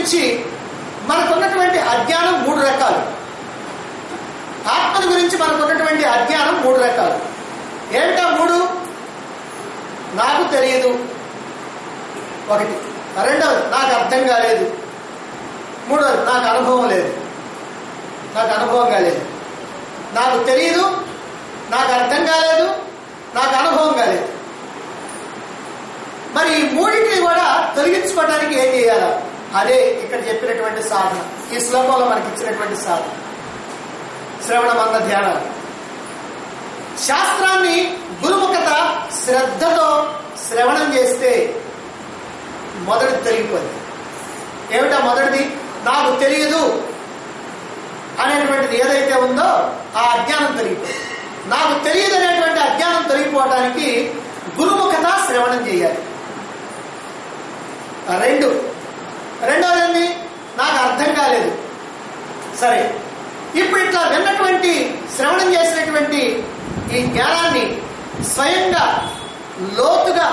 గురించి మనకున్నటువంటి అజ్ఞానం మూడు రకాలు ఆత్మను గురించి మనకున్నటువంటి అజ్ఞానం మూడు రకాలు ఏంటా మూడు నాకు తెలియదు ఒకటి రెండవది నాకు అర్థం కాలేదు మూడవది నాకు అనుభవం లేదు నాకు అనుభవం కాలేదు నాకు తెలియదు నాకు అర్థం కాలేదు నాకు అనుభవం కాలేదు మరి ఈ మూడింటిని కూడా తొలగించుకోవడానికి ఏం చేయాలి అదే ఇక్కడ చెప్పినటువంటి సాధన ఈ శ్లోకంలో మనకి ఇచ్చినటువంటి సాధన శ్రవణ మంద ధ్యానాలు శాస్త్రాన్ని గురుముఖత శ్రద్ధతో శ్రవణం చేస్తే మొదటిది తొలగిపోయింది ఏమిటా మొదటిది నాకు తెలియదు అనేటువంటిది ఏదైతే ఉందో ఆ అజ్ఞానం తొలగిపోయింది నాకు తెలియదు అనేటువంటి అజ్ఞానం తొలగిపోవడానికి గురుముఖత శ్రవణం చేయాలి ఆ రెండు రెండవది ఏంది నాకు అర్థం కాలేదు సరే ఇప్పుడు ఇట్లా విన్నటువంటి శ్రవణం చేసినటువంటి ఈ జ్ఞానాన్ని స్వయంగా లోతుగా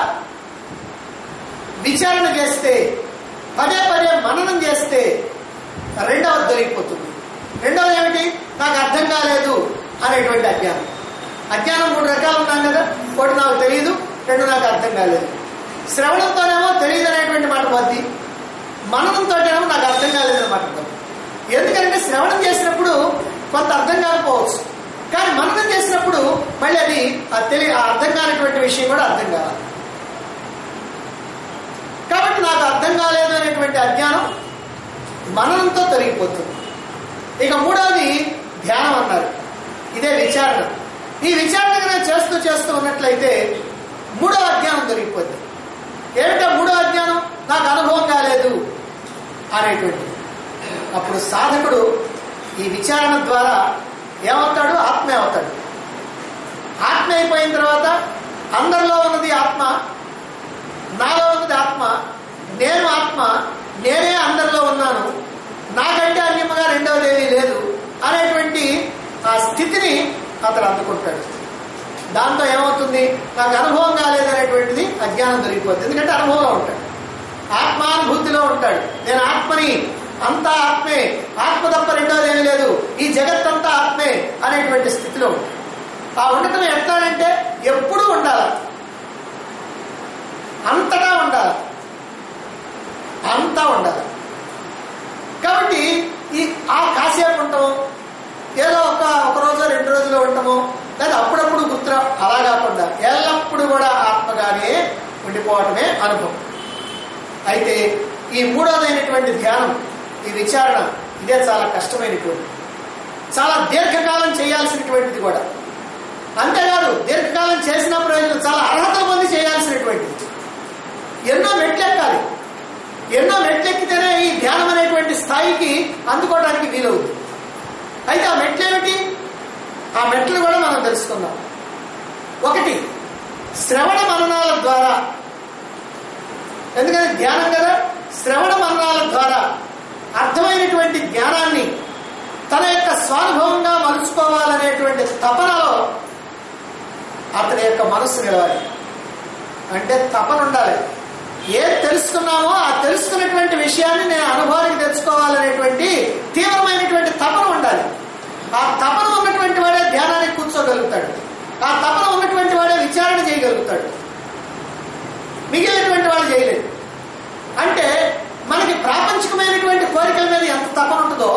విచారణ చేస్తే పదే పదే మననం చేస్తే రెండవది దొరికిపోతుంది రెండవది ఏమిటి నాకు అర్థం కాలేదు అనేటువంటి అజ్ఞానం అజ్ఞానం మూడు రకాలు ఉన్నాం కదా ఒకటి నాకు తెలియదు రెండు నాకు అర్థం కాలేదు శ్రవణంతోనేమో తెలియదు అనేటువంటి మాట పోద్ది మననంతోనేమో నాకు అర్థం కాలేదు అన్నమాట పోద్ది ఎందుకంటే శ్రవణం చేసినప్పుడు కొంత అర్థం కాకపోవచ్చు కానీ మననం చేసినప్పుడు మళ్ళీ అది ఆ తెలియ ఆ అర్థం కానటువంటి విషయం కూడా అర్థం కావాలి కాబట్టి నాకు అర్థం కాలేదు అనేటువంటి అజ్ఞానం మననంతో తొలగిపోతుంది ఇక మూడవది ధ్యానం అన్నారు ఇదే విచారణ ఈ విచారణ కనుక చేస్తూ చేస్తూ ఉన్నట్లయితే మూడవ అజ్ఞానం దొరికిపోద్ది ఏమిటో మూడవ అజ్ఞానం నాకు అనుభవం కాలేదు అనేటువంటి అప్పుడు సాధకుడు ఈ విచారణ ద్వారా ఏమవుతాడు ఆత్మే అవుతాడు ఆత్మ అయిపోయిన తర్వాత అందరిలో ఉన్నది ఆత్మ నాలో ఉన్నది ఆత్మ నేను ఆత్మ నేనే అందరిలో ఉన్నాను నాకంటే అన్యముగా రెండవది ఏమీ లేదు అనేటువంటి ఆ స్థితిని అతను అందుకుంటాడు దాంతో ఏమవుతుంది నాకు అనుభవం కాలేదనేటువంటిది అజ్ఞానం దొరికిపోతుంది ఎందుకంటే అనుభవంలో ఉంటాడు ఆత్మానుభూతిలో ఉంటాడు నేను ఆత్మని అంతా ఆత్మే ఆత్మ తప్ప రెండోది ఏమీ లేదు ఈ జగత్తంతా ఆత్మే అనేటువంటి స్థితిలో ఉంటాడు. ఆ ఉండటం ఎట్లానంటే ఎప్పుడూ ఉండాలి అంతటా ఉండాలి అంతా ఉండాలి కాబట్టి ఈ ఆ కాసేపు ఉంటాము ఏదో ఒక ఒక రోజు రెండు రోజులు ఉంటాము లేదా అప్పుడప్పుడు గుర్తు అలా కాకుండా ఎల్లప్పుడూ కూడా ఆత్మగానే ఉండిపోవటమే అనుభవం అయితే ఈ మూడోదైనటువంటి ధ్యానం ఈ విచారణ ఇదే చాలా కష్టమైనటువంటి చాలా దీర్ఘకాలం చేయాల్సినటువంటిది కూడా అంతేకాదు దీర్ఘకాలం చేసిన ప్రయోజనం చాలా అర్హత పొంది చేయాల్సినటువంటిది ఎన్నో మెట్లెక్కాలి ఎన్నో మెట్లెక్కితేనే ఈ ధ్యానం అనేటువంటి స్థాయికి అందుకోవడానికి వీలవుతుంది అయితే ఆ మెట్లు ఏమిటి ఆ మెట్లు కూడా మనం తెలుసుకుందాం ఒకటి శ్రవణ మననాల ద్వారా ఎందుకంటే ధ్యానం కదా శ్రవణ మననాల ద్వారా అర్థమైనటువంటి జ్ఞానాన్ని తన యొక్క స్వానుభవంగా మలుచుకోవాలనేటువంటి తపనలో అతని యొక్క మనస్సు నిలవాలి అంటే తపన ఉండాలి ఏం తెలుసుకున్నామో ఆ తెలుసుకున్నటువంటి విషయాన్ని నేను అనుభవానికి తెచ్చుకోవాలనేటువంటి తీవ్రమైనటువంటి తపన ఉండాలి ఆ తపన ఉన్నటువంటి వాడే ధ్యానానికి కూర్చోగలుగుతాడు ఆ తపన ఉన్నటువంటి వాడే విచారణ చేయగలుగుతాడు మిగిలినటువంటి వాళ్ళు చేయలేదు అంటే మనకి ప్రాపంచికమైనటువంటి కోరికల మీద ఎంత తపన ఉంటుందో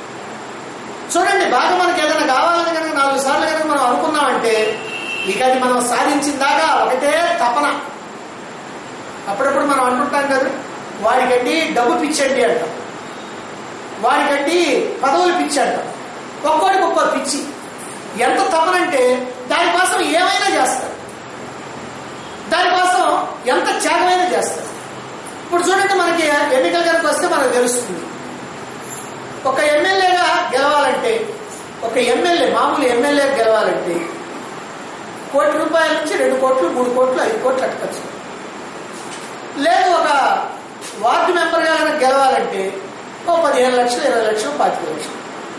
చూడండి బాగా మనకి ఏదైనా కావాలని కనుక నాలుగు సార్లు కనుక మనం అనుకున్నామంటే ఇక అది మనం సాధించిన దాకా ఒకటే తపన అప్పుడప్పుడు మనం అంటుంటాం కదా వాడికండి డబ్బు పిచ్చండి అంటాం వాడికండి పదవులు పిచ్చి అంటాం ఒక్కోడికి ఒక్కో పిచ్చి ఎంత తపనంటే దానికోసం ఏమైనా చేస్తారు దానికోసం ఎంత త్యాగమైనా చేస్తారు ఇప్పుడు చూడండి మనకి ఎన్నికల కనుక వస్తే మనకు తెలుస్తుంది ఒక ఎమ్మెల్యేగా గెలవాలంటే ఒక ఎమ్మెల్యే మామూలు ఎమ్మెల్యే గెలవాలంటే కోటి రూపాయల నుంచి రెండు కోట్లు మూడు కోట్లు ఐదు కోట్లు అట్టచ్చు లేదు ఒక వార్డు మెంబర్గా కనుక గెలవాలంటే ఓ పదిహేను లక్షలు ఇరవై లక్షలు పాతిక లక్షలు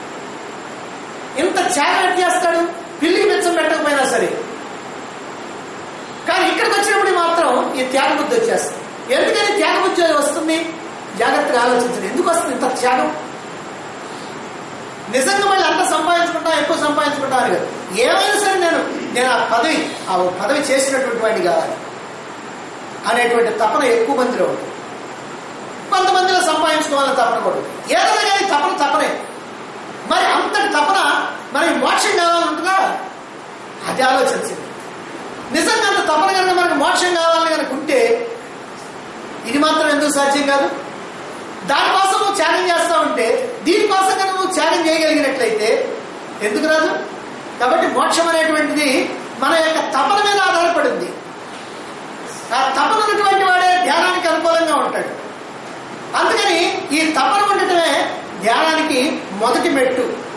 ఇంత త్యాగం ఎట్ చేస్తాడు పిల్లికి మెచ్చం పెట్టకపోయినా సరే కానీ ఇక్కడికి వచ్చినప్పుడు మాత్రం ఈ త్యాగ బుద్ధి వచ్చేస్తుంది ఎందుకని త్యాగ బుద్ధి వస్తుంది జాగ్రత్త జాగ్రత్తగా ఆలోచించండి ఎందుకు వస్తుంది ఇంత త్యాగం నిజంగా మళ్ళీ అంత సంపాదించుకుంటా ఎక్కువ సంపాదించుకుంటా అని కాదు ఏమైనా సరే నేను నేను ఆ పదవి ఆ పదవి చేసినటువంటి వాడిని కావాలి అనేటువంటి తపన ఎక్కువ మందిలో ఉంది కొంతమందిలో సంపాదించుకోవాలని తపన కూడా ఉంది. ఏదైనా కానీ తపన తపనే మరి అంతటి తపన మరి మోక్షం కావాలంటుందా అది ఆలోచించింది నిజంగా అంత తపన కనుక మనకు మోక్షం కావాలని కనుక ఉంటే ఇది మాత్రం ఎందుకు సాధ్యం కాదు దానికోసం నువ్వు త్యాగం చేస్తా ఉంటే దీనికోసం కనుక నువ్వు త్యాగం చేయగలిగినట్లయితే ఎందుకు రాదు కాబట్టి మోక్షం అనేటువంటిది మన యొక్క తపన మీద ఆధారపడింది ఆ తపన ఉన్నటువంటి వాడే ధ్యానానికి అనుకూలంగా ఉంటాడు అందుకని ఈ తపన ఉండటమే ధ్యానానికి మొదటి మెట్టు